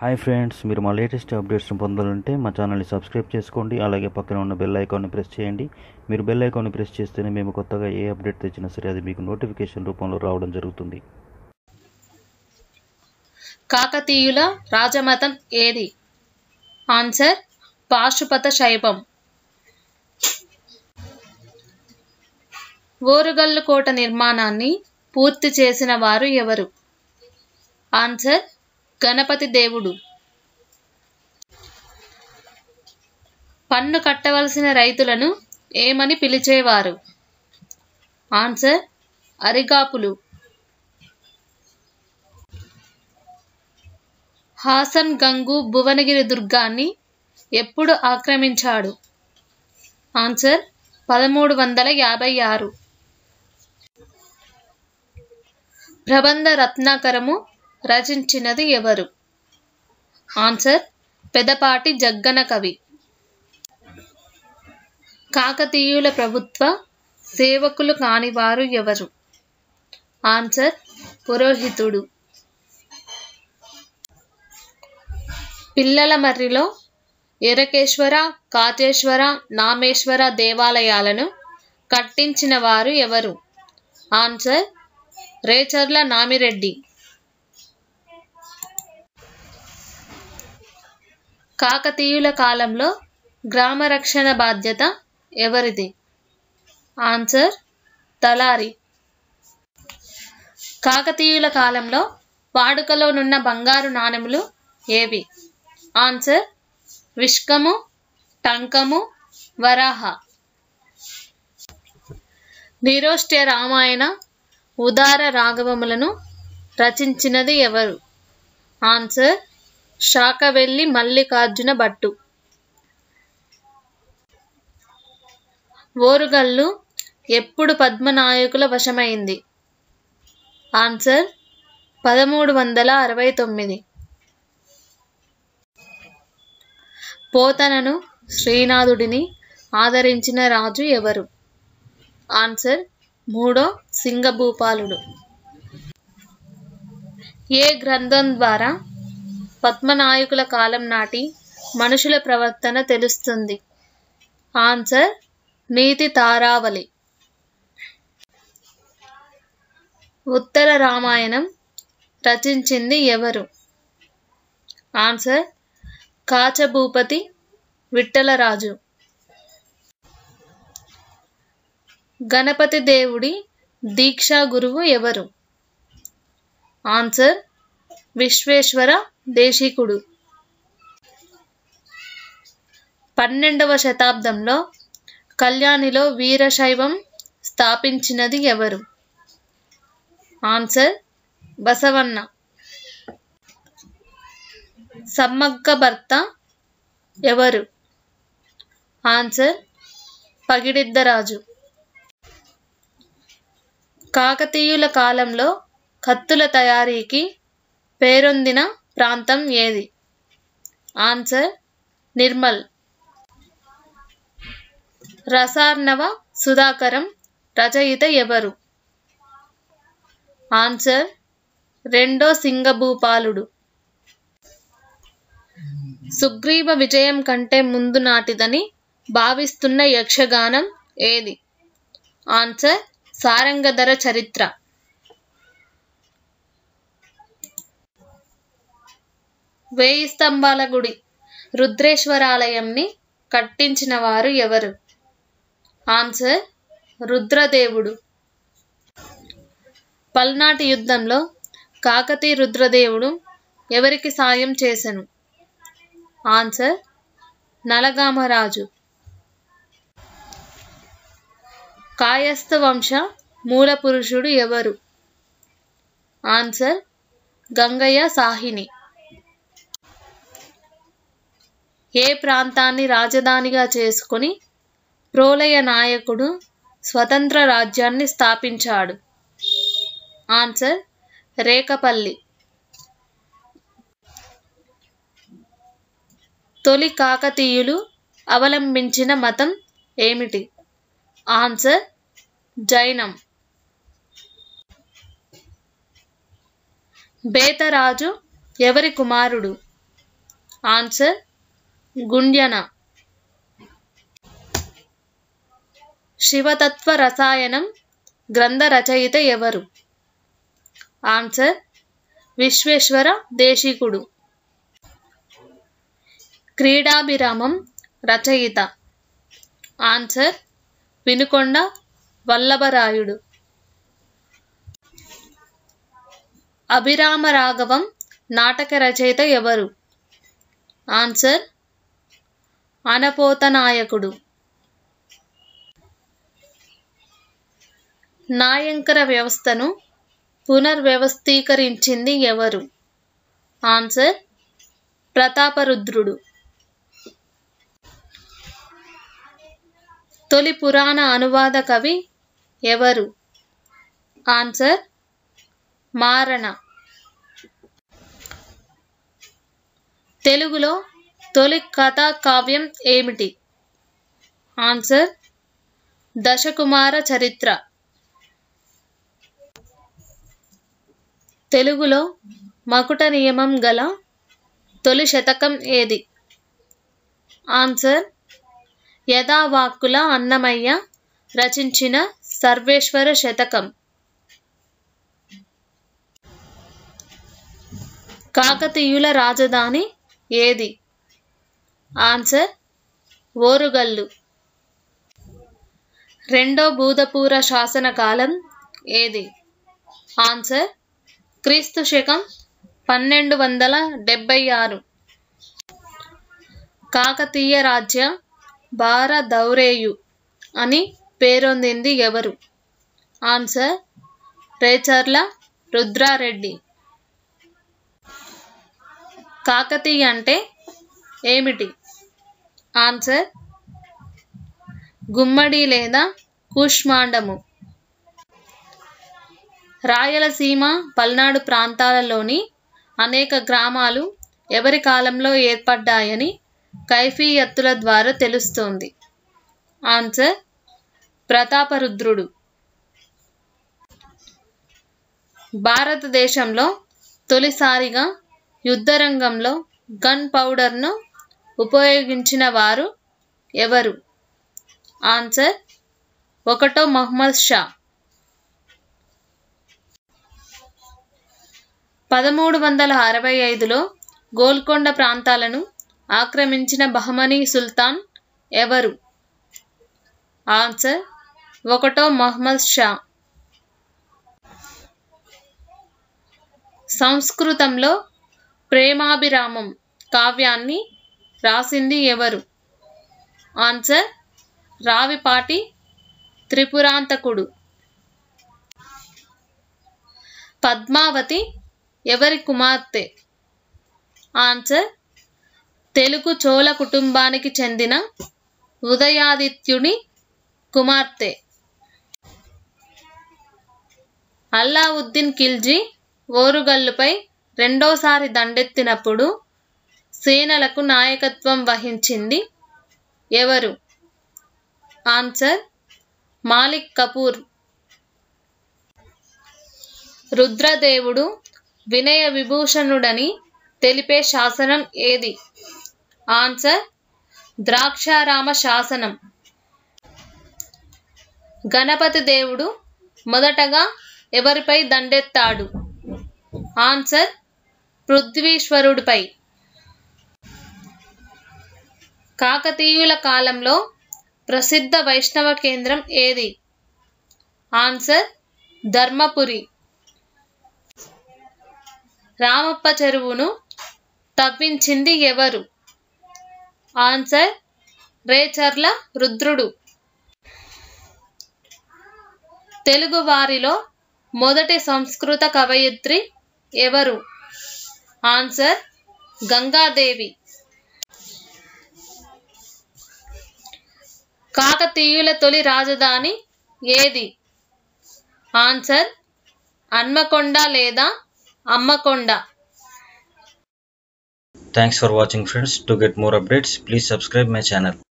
Hi friends మీరు మా latest అప్డేట్స్ని పొందాలంటే మా ఛానల్ని సబ్స్క్రైబ్ చేసుకోండి అలాగే పక్కన ఉన్న బెల్ ఐకాన్ని ప్రెస్ చేయండి మీరు బెల్ ఐకాన్ని ప్రెస్ చేస్తేనే మేము కొత్తగా ఏ అప్డేట్ తెచ్చినా సరే అది మీకు నోటిఫికేషన్ రూపంలో రావడం జరుగుతుంది కాకతీయుల రాజమతం ఏది ఆన్సర్ పాశుపత శైవం ఓరుగల్లు కోట నిర్మాణాన్ని పూర్తి చేసిన వారు ఎవరు ఆన్సర్ గణపతి దేవుడు పన్ను కట్టవలసిన రైతులను ఏమని పిలిచేవారు ఆన్సర్ అరిగాపులు హాసన్ గంగు భువనగిరి దుర్గాన్ని ఎప్పుడు ఆక్రమించాడు ఆన్సర్ పదమూడు వందల యాభై ఆరు ప్రబంధ రత్నాకరము రచించినది ఎవరు ఆన్సర్ పెదపాటి జగ్గన కవి కాకతీయుల ప్రభుత్వ సేవకులు కానివారు ఎవరు ఆన్సర్ పురోహితుడు పిల్లల మర్రిలో ఎరకేశ్వర కాతేశ్వర నామేశ్వర దేవాలయాలను కట్టించిన వారు ఎవరు ఆన్సర్ రేచర్ల నామిరెడ్డి కాకతీయుల కాలంలో గ్రామ రక్షణ బాధ్యత ఎవరిది ఆన్సర్ తలారి కాకతీయుల కాలంలో వాడుకలోనున్న బంగారు నాణెములు ఏవి ఆన్సర్ విష్కము టంకము వరాహ నిరోష్ట్య రామాయణ ఉదార రాఘవములను రచించినది ఎవరు ఆన్సర్ శాకవెల్లి మల్లికార్జున భట్టు ఓరుగల్లు ఎప్పుడు పద్మనాయకుల వశమైంది ఆన్సర్ పదమూడు వందల అరవై తొమ్మిది పోతనను శ్రీనాథుడిని ఆదరించిన రాజు ఎవరు ఆన్సర్ మూడో సింగభూపాలుడు ఏ గ్రంథం ద్వారా పద్మనాయకుల కాలం నాటి మనుషుల ప్రవర్తన తెలుస్తుంది ఆన్సర్ నీతి తారావళి ఉత్తర రామాయణం రచించింది ఎవరు ఆన్సర్ కాచభూపతి విఠలరాజు గణపతి దేవుడి దీక్షా గురువు ఎవరు ఆన్సర్ విశ్వేశ్వర దేశికుడు పన్నెండవ శతాబ్దంలో కళ్యాణిలో వీరశైవం స్థాపించినది ఎవరు ఆన్సర్ బసవన్న సమ్మక్క భర్త ఎవరు ఆన్సర్ పగిడిద్దరాజు కాకతీయుల కాలంలో కత్తుల తయారీకి పేరొందిన ప్రాంతం ఏది ఆన్సర్ నిర్మల్ రసార్ణవ సుధాకరం రచయిత ఎవరు ఆన్సర్ రెండో సింగభూపాలుడు సుగ్రీవ విజయం కంటే ముందు నాటిదని భావిస్తున్న యక్షగానం ఏది ఆన్సర్ సారంగధర చరిత్ర వేయి స్తంభాల గుడి రుద్రేశ్వరాలయంని కట్టించిన వారు ఎవరు ఆన్సర్ రుద్రదేవుడు పల్నాటి యుద్ధంలో కాకతీ రుద్రదేవుడు ఎవరికి సాయం చేసెను ఆన్సర్ నలగామరాజు కాయస్థ వంశ మూల పురుషుడు ఎవరు ఆన్సర్ గంగయ్య సాహిని ఏ ప్రాంతాన్ని రాజధానిగా చేసుకుని ప్రోలయ నాయకుడు స్వతంత్ర రాజ్యాన్ని స్థాపించాడు ఆన్సర్ రేకపల్లి తొలి కాకతీయులు అవలంబించిన మతం ఏమిటి ఆన్సర్ జైనం బేతరాజు ఎవరి కుమారుడు ఆన్సర్ గుండ్యన శివతత్వ రసాయనం గ్రంథ రచయిత ఎవరు ఆన్సర్ విశ్వేశ్వర దేశికుడు క్రీడాభిరామం రచయిత ఆన్సర్ వినుకొండ వల్లభరాయుడు అభిరామ రాఘవం నాటక రచయిత ఎవరు ఆన్సర్ అనపోత నాయకుడు నాయంకర వ్యవస్థను పునర్వ్యవస్థీకరించింది ఎవరు ఆన్సర్ ప్రతాపరుద్రుడు తొలి పురాణ అనువాద కవి ఎవరు ఆన్సర్ మారణ తెలుగులో తొలి కథా కావ్యం ఏమిటి ఆన్సర్ దశకుమార చరిత్ర తెలుగులో మకుట నియమం గల తొలి శతకం ఏది ఆన్సర్ యథావాక్కుల అన్నమయ్య రచించిన సర్వేశ్వర శతకం కాకతీయుల రాజధాని ఏది ఆన్సర్ ఓరుగల్లు రెండో భూతపూర శాసన కాలం ఏది ఆన్సర్ క్రీస్తు శకం పన్నెండు వందల డెబ్బై ఆరు కాకతీయ రాజ్య భార దౌరేయు అని పేరొందింది ఎవరు ఆన్సర్ రేచర్ల రుద్రారెడ్డి కాకతీయ అంటే ఏమిటి ఆన్సర్ గుమ్మడి లేదా కూష్మాండము రాయలసీమ పల్నాడు ప్రాంతాలలోని అనేక గ్రామాలు ఎవరి కాలంలో ఏర్పడ్డాయని కైఫీయత్తుల ద్వారా తెలుస్తోంది ఆన్సర్ ప్రతాపరుద్రుడు భారతదేశంలో తొలిసారిగా యుద్ధరంగంలో గన్ పౌడర్ను ఉపయోగించిన వారు ఎవరు ఆన్సర్ ఒకటో మహమ్మద్ షా పదమూడు వందల అరవై ఐదులో గోల్కొండ ప్రాంతాలను ఆక్రమించిన బహమనీ సుల్తాన్ ఎవరు ఆన్సర్ ఒకటో మహమ్మద్ షా సంస్కృతంలో ప్రేమాభిరామం కావ్యాన్ని రాసింది ఎవరు ఆన్సర్ రావిపాటి త్రిపురాంతకుడు పద్మావతి ఎవరి కుమార్తె ఆన్సర్ తెలుగు చోళ కుటుంబానికి చెందిన ఉదయాదిత్యుని కుమార్తె అల్లావుద్దీన్ ఖిల్జీ ఓరుగల్లుపై రెండోసారి దండెత్తినప్పుడు సేనలకు నాయకత్వం వహించింది ఎవరు ఆన్సర్ మాలిక్ కపూర్ రుద్రదేవుడు వినయ విభూషణుడని తెలిపే శాసనం ఏది ఆన్సర్ ద్రాక్షారామ శాసనం గణపతి దేవుడు మొదటగా ఎవరిపై దండెత్తాడు ఆన్సర్ పృథ్వీశ్వరుడిపై కాకతీయుల కాలంలో ప్రసిద్ధ వైష్ణవ కేంద్రం ఏది ఆన్సర్ ధర్మపురి రామప్ప చెరువును తవ్వించింది ఎవరు ఆన్సర్ రేచర్ల రుద్రుడు తెలుగు వారిలో మొదటి సంస్కృత కవయిత్రి ఎవరు ఆన్సర్ గంగాదేవి కాకతీయుల తొలి రాజధాని ఏది ఆన్సర్ హన్మకొండ లేదా అమ్మకొండ Thanks for watching friends. To get more updates, please subscribe my channel.